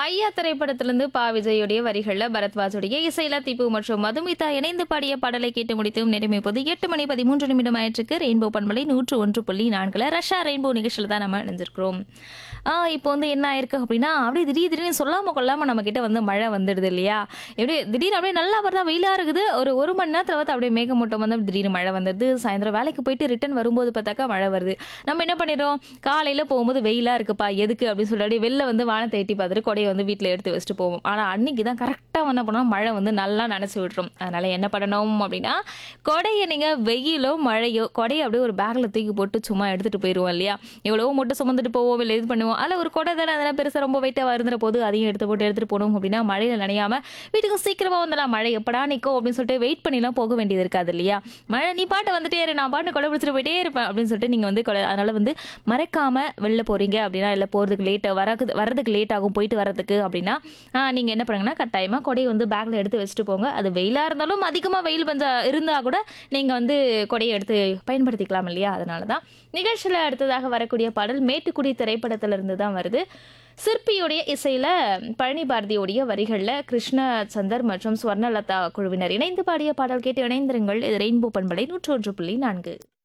ஐயா திரைப்படத்திலிருந்து பா விஜயுடைய வரிகள்ல பரத்வாஜுடைய இசையில திப்பு மற்றும் மதுமிதா இணைந்து பாடிய பாடலை கேட்டு முடித்தும் நிரம்பிப்போது எட்டு மணி பதிமூன்று நிமிடம் ஆயிற்றுக்கு ரெயின்போ பண்பலை நூற்று ஒன்று புள்ளி நான்குல ரஷ்யா ரெயின்போ நிகழ்ச்சியில் தான் நம்ம இணைஞ்சிருக்கிறோம் ஆ இப்போ வந்து என்ன ஆயிருக்கு அப்படின்னா அப்படியே திடீர் திடீர்னு சொல்லாம கொள்ளாம நம்ம கிட்ட வந்து மழை வந்துடுது இல்லையா எப்படி திடீர்னு அப்படியே நல்லா வருதா வெயிலா இருக்குது ஒரு ஒரு மணி நேரத்தில் வந்து அப்படியே மேகமூட்டம் வந்து திடீர்னு மழை வந்துடுது சாயந்தரம் வேலைக்கு போயிட்டு ரிட்டர்ன் வரும்போது பார்த்தாக்கா மழை வருது நம்ம என்ன பண்ணிடுறோம் காலையில போகும்போது வெயிலா இருக்குப்பா எதுக்கு அப்படின்னு சொல்லி அப்படியே வெளில வந்து வானத்தை எட்டி பார்த்துட்டு கொடையை வந்து வீட்டில் எடுத்து வச்சுட்டு போவோம் ஆனால் அன்னைக்கு தான் கரெக்டாக என்ன பண்ணோம் மழை வந்து நல்லா நனைச்சி விட்டுரும் அதனால என்ன பண்ணணும் அப்படின்னா கொடையை நீங்கள் வெயிலோ மழையோ கொடையை அப்படியே ஒரு பேக்கில் தூக்கி போட்டு சும்மா எடுத்துகிட்டு போயிடுவோம் இல்லையா எவ்வளவோ மூட்டை சுமந்துட்டு போவோம் இல்லை இது பண்ணுவோம் அதில் ஒரு கொடை தானே அதெல்லாம் பெருசாக ரொம்ப வெயிட்டாக வருந்துற போது அதையும் எடுத்து போட்டு எடுத்துகிட்டு போனோம் அப்படின்னா மழையில் நனையாம வீட்டுக்கு சீக்கிரமாக வந்துடலாம் மழை எப்படா நிற்கும் அப்படின்னு சொல்லிட்டு வெயிட் பண்ணிலாம் போக வேண்டியது இருக்காது இல்லையா மழை நீ பாட்டு வந்துட்டே இரு நான் பாட்டு கொடை பிடிச்சிட்டு போயிட்டே இருப்பேன் அப்படின்னு சொல்லிட்டு நீங்கள் வந்து கொடை அதனால வந்து மறக்காம வெளில போறீங்க அப்படின்னா இல்லை போகிறதுக்கு லேட் வரது வரதுக்கு லேட் ஆகும் போயிட்டு வரதுக்கு அப்படின்னா நீங்கள் என்ன பண்ணுங்கன்னா கட்டாயமாக கொடையை வந்து பேக்கில் எடுத்து வச்சுட்டு போங்க அது வெயிலாக இருந்தாலும் அதிகமாக வெயில் வந்து இருந்தால் கூட நீங்கள் வந்து கொடையை எடுத்து பயன்படுத்திக்கலாம் இல்லையா அதனால தான் நிகழ்ச்சியில் அடுத்ததாக வரக்கூடிய பாடல் மேட்டுக்குடி திரைப்படத்திலிருந்து தான் வருது சிற்பியுடைய இசையில் பழனி பாரதியுடைய வரிகளில் கிருஷ்ண சந்தர் மற்றும் ஸ்வர்ணலதா குழுவினர் இணைந்து பாடிய பாடல் கேட்டு இணைந்திருங்கள் இது ரெயின்போ பண்பலை நூற்றொன்று புள்ளி நான்கு